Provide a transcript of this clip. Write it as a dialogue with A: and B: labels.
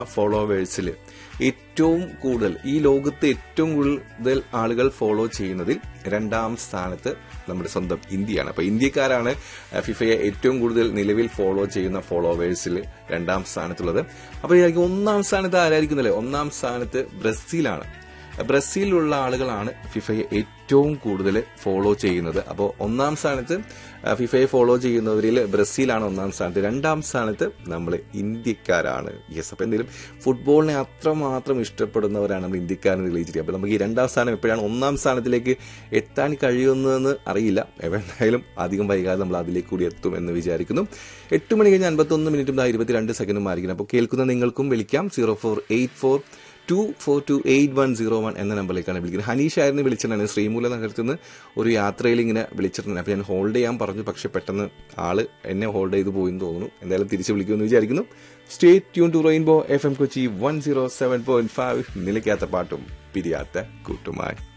A: ഫോളോവേഴ്സിൽ ഏറ്റവും കൂടുതൽ ഈ ലോകത്ത് ഏറ്റവും കൂടുതൽ ആളുകൾ ഫോളോ ചെയ്യുന്നതിൽ രണ്ടാം സ്ഥാനത്ത് നമ്മുടെ സ്വന്തം ഇന്ത്യയാണ് അപ്പൊ ഇന്ത്യക്കാരാണ് ഫിഫയെ ഏറ്റവും കൂടുതൽ നിലവിൽ ഫോളോ ചെയ്യുന്ന ഫോളോവേഴ്സിൽ രണ്ടാം സ്ഥാനത്തുള്ളത് അപ്പൊ ഇയാൾക്ക് ഒന്നാം സ്ഥാനത്ത് ആരായിരിക്കുന്നല്ലേ ഒന്നാം സ്ഥാനത്ത് ബ്രസീലാണ് ബ്രസീലിലുള്ള ആളുകളാണ് ഫിഫയെ ഏറ്റവും കൂടുതൽ ഫോളോ ചെയ്യുന്നത് അപ്പോൾ ഒന്നാം സ്ഥാനത്ത് ഫിഫയെ ഫോളോ ചെയ്യുന്നവരിൽ ബ്രസീലാണ് ഒന്നാം സ്ഥാനത്ത് രണ്ടാം സ്ഥാനത്ത് നമ്മൾ ഇന്ത്യക്കാരാണ് യെസ് അപ്പോൾ എന്തെങ്കിലും ഫുട്ബോളിനെ അത്രമാത്രം ഇഷ്ടപ്പെടുന്നവരാണ് നമ്മൾ ഇന്ത്യക്കാരെന്ന് തെളിയിച്ചിരിക്കുക അപ്പോൾ നമുക്ക് ഈ രണ്ടാം സ്ഥാനം എപ്പോഴാണ് ഒന്നാം സ്ഥാനത്തിലേക്ക് എത്താൻ കഴിയുന്നതെന്ന് അറിയില്ല എന്തായാലും അധികം വൈകാതെ നമ്മൾ അതിലേക്ക് കൂടി എത്തും എന്ന് വിചാരിക്കുന്നു എട്ട് മണി കഴിഞ്ഞ് അൻപത്തൊന്ന് മിനിറ്റും ഇരുപത്തിരണ്ട് സെക്കൻഡും ആയിരിക്കണം അപ്പോൾ കേൾക്കുന്ന നിങ്ങൾക്കും വിളിക്കാം zero four eight four two four two eight one zero one എന്ന നമ്പറിലേക്കാണ് വിളിക്കുന്നത് ഹനീഷ് ആയിരുന്നു വിളിച്ചിട്ടുണ്ടായിരുന്നു ശ്രീമൂല നഗരത്തിൽ നിന്ന് ഒരു യാത്രയിൽ ഇങ്ങനെ വിളിച്ചിട്ടുണ്ട് അപ്പോൾ ഞാൻ ഹോൾഡ് ചെയ്യാൻ പറഞ്ഞു പക്ഷെ പെട്ടെന്ന് ആള് എന്നെ ഹോൾഡ് ചെയ്ത് പോയി എന്ന് തോന്നുന്നു എന്തായാലും തിരിച്ച് വിളിക്കുമെന്ന് വിചാരിക്കുന്നു stay tune to rainbow F M Kochi one zero seven point five നിലയ്ക്കാത്ത പാട്ടും പിരിയാത്ത കൂട്ടുമായി